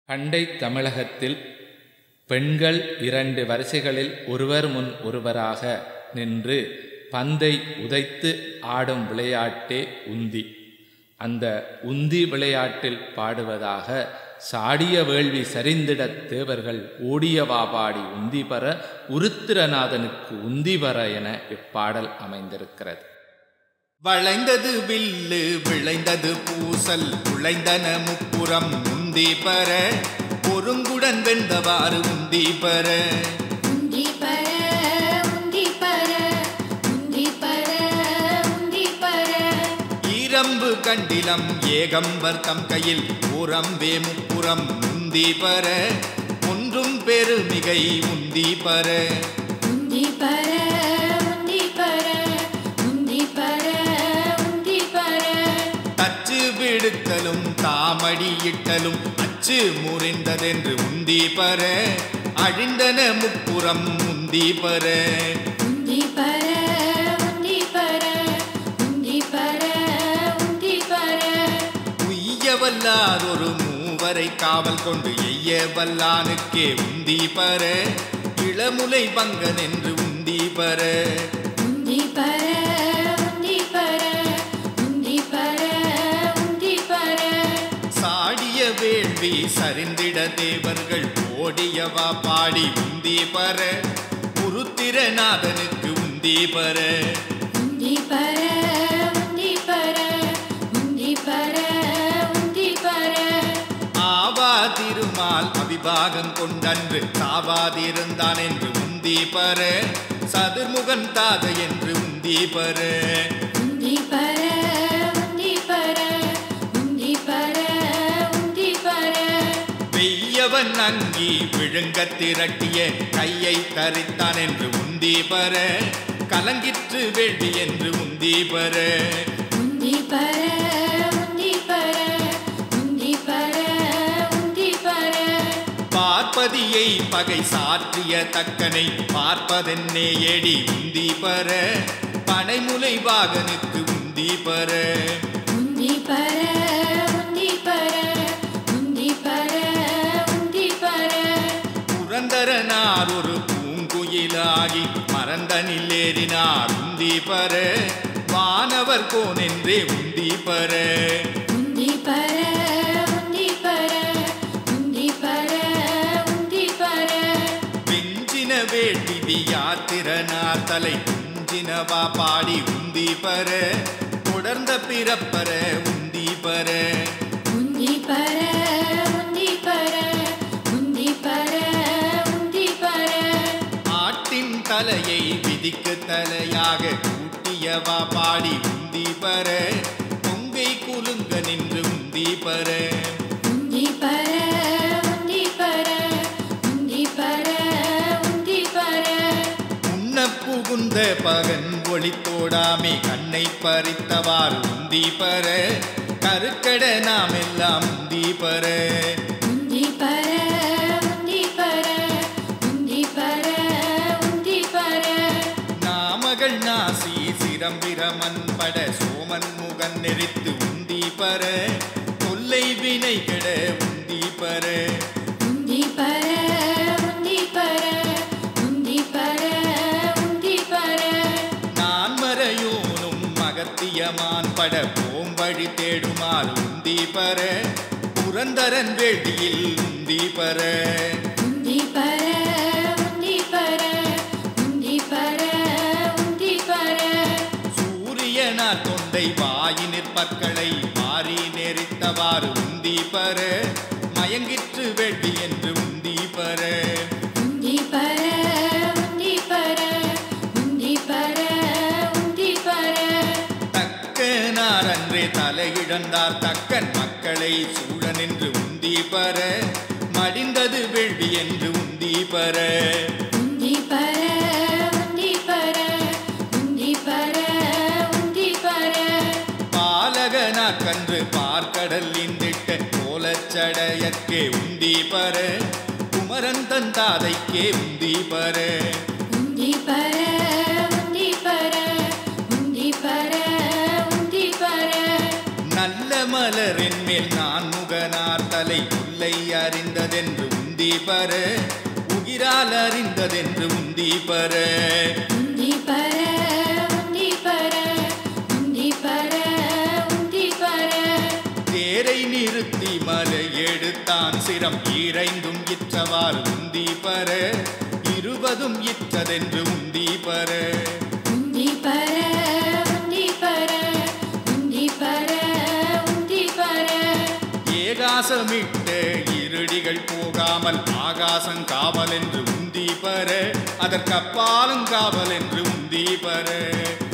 பண்டை தமிழகத்தில் பெண்கள் இரண்டு வரிசைகளில் ஒருவர் முன் ஒருவராக நின்று பந்தை உதைத்து ஆடும் விளையாட்டே உந்தி அந்த உந்தி விளையாட்டில் பாடுவதாக சாடிய வேள்வி சரிந்திடத் தேவர்கள் ஓடியவா பாடி உந்தி பெற உருத்திரநாதனுக்கு உந்தி பெற என இப்பாடல் அமைந்திருக்கிறது வளைந்தது வில்லு விளைந்தது பூசல் உழைந்தன முப்புறம் உந்தி பெற ஒருங்குடன் வெந்தவாறு உந்தி பெற உந்தி பர உந்தி பர உந்தி பர உந்தி பர ஈரம்பு கண்டிலம் ஏகம்பர் தம் கையில் புறம்பே முப்புறம் உந்தி பெற ஒன்றும் பெருமிகை உந்தி பெற உந்தி பர உந்தி பர உந்தி பர உந்தி பர தச்சு விடுத்தலும் தாமடியிட்டலும் அச்சு முறிந்ததென்று உந்தி பெற அழிந்தன முப்புறம் உந்தி பெற உந்தி பர உந்தி பர உந்தி பர உந்தி பர உய்ய வல்லாதொரு மூவரை காவல் கொண்டு எய்ய வல்லானுக்கே உந்தி பெற இளமுலை பங்கன் என்று உந்தி பெற உந்தி பர உந்தி பர உந்தி பர உந்தி பர சாடிய வேள்வி சரிந்திட தேவர்கள் ஓடியவா பாடி உந்தி பெற உருத்திரநாதனுக்கு உந்தி பெற உந்தி பர உந்தி பர உந்தி பர உந்தி பர ஆவா திருமால் அபிபாகம் கொண்டன்று தாவாதிருந்தான் என்று உந்தி பெற சதுர்முகன் தாத என்று உந்தி பெற உந்தி பர உந்தி பர உந்தி பர உந்தி பர வெய்யவன் அங்கி விழுங்க திரட்டிய கையை தரித்தான் என்று உந்தி பெற கலங்கிற்று வேள்வி என்று உந்தி பெற உந்தி பர உந்தி பர உந்தி பர உந்தி பர பார்ப்பதியை பகை சாற்றிய தக்கனை பார்ப்பதென்னே ஏடி உந்தி பெற பனைமுலை வாகனுக்கு உந்தி பெற உந்தி பர உந்தி பர உந்தி பர உந்தி பர புரந்தரனார் ஒரு பூங்குயிலாகி மறந்தனில் ஏறினார் உந்தி பெற வானவர் கோனென்றே உந்தி பெற உந்தி பர உந்தி பர உந்தி பர உந்தி பர விஞ்சின வேள்வி வியாத்திரனார் தலை குஞ்சினவா பாடி உந்தி பெற தொடர்ந்த பிறப்பற உந்தி பெற உந்தி பர உந்தி பர உந்தி பர உந்தி பர ஆட்டின் தலையை விதிக்கு தலையாக கூட்டியவா பாடி உந்தி பெற பொங்கை குலுங்க நின்று உந்தி பெற உந்தி பர உந்தி பர உந்தி பர உந்தி பர உண்ண புகுந்த பகன் ஒளித்தோடாமே கண்ணை பறித்தவாறு உந்தி பெற கருக்கட நாம் எல்லாம் உந்தி பெற உந்தி பர உந்தி பர உந்தி பர உந்தி பர நாமகள் நாசி சிரம்பிரமன் பட சோமன் முகன் நெறித்து உந்தி பெற தொல்லை வினை கெட உந்தி பெற உந்தி பர உந்தி பர உந்தி பர உந்தி பர நான் மறையோனும் மகத்தியமான் பட போம்பழி தேடுமாறு உந்தி பெற புரந்தரன் வேள்வியில் உந்தி பெற உந்தி பர உந்தி பர உந்தி பர உந்தி பர சூரியனார் தொண்டை வாயினிற் பற்களை மாறி நெறித்தவாறு உந்தி பெற மயங்கிற்று வேள்வி என்று உந்தி பெற உந்தி பர உந்தி பர உந்தி பர உந்தி பர தக்கனார் அன்றே தலையிழந்தார் தக்கன் மக்களை சூழ நின்று உந்தி பெற மடிந்தது வேள்வி என்று உந்தி பெற உந்தி பர உந்தி பர உந்தி பர உந்தி பர பாலகனார் கன்று பார்க்கடல் இந்திட்ட கோலச்சடையற்கே உந்தி பெற குமரன் தந்தாதைக்கே உந்தி பெற உந்தி பர உந்தி பர உந்தி பர உந்தி பர நல்ல மலரின் மேல் நான் முகனார் தலை முல்லை உடலை அறிந்ததென்று உந்தி பர உகிரால் அறிந்ததென்று உந்தி பர உந்தி பர உந்தி பர உந்தி பர உந்தி பர தேரை நிறுத்தி மலை எடுத்தான் சிரம் இறைந்தும் இற்றவாறு உந்தி பர இருபதும் இற்றதென்று உந்தி பர உந்தி பர உந்தி பர உந்தி பர உந்தி பர ஏகாசமிட்ட இருடிகள் போகாமல் ஆகாசம் காவல் என்று உந்தி பர அதற்கப்பாலும் காவல் என்று உந்தி பர